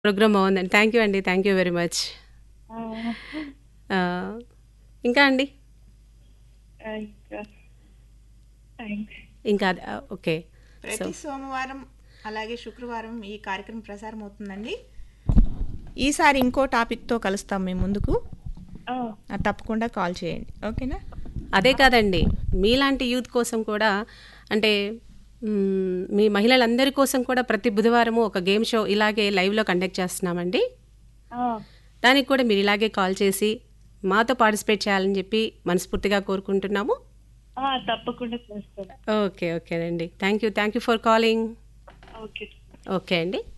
programme బాగుందండి thank you అండి thank you very much ఇంకా అండి ఇంకా థ్యాంక్స్ ఇంకా అది- ఆ, ఓకే సో ప్రతి సోమవారం అలాగే శుక్రవారం ఈ కార్యక్రమం ప్రసారం అవుతుందండి ఈసారి ఇంకో టాపిక్తో కలుస్తాం మేము ముందుకు ఆ, తప్పకుండా కాల్ చేయండి ఓకేనా అదే కాదండి మీలాంటి యూత్ కోసం కూడా అంటే మ్మ్, మీ మహిళలందరి కోసం కూడా ప్రతి బుధవారము ఒక గేమ్ షో ఇలాగే లైవ్లో కండక్ట్ చేస్తున్నామండి దానికి కూడా మీరు ఇలాగే కాల్ చేసి మాతో పార్టిసిపేట్ చేయాలని చెప్పి మనస్ఫూర్తిగా కోరుకుంటున్నాము తప్పకుండా చేస్తాను ఓకే ఓకేనండి thank you thank you for calling okay okay అండి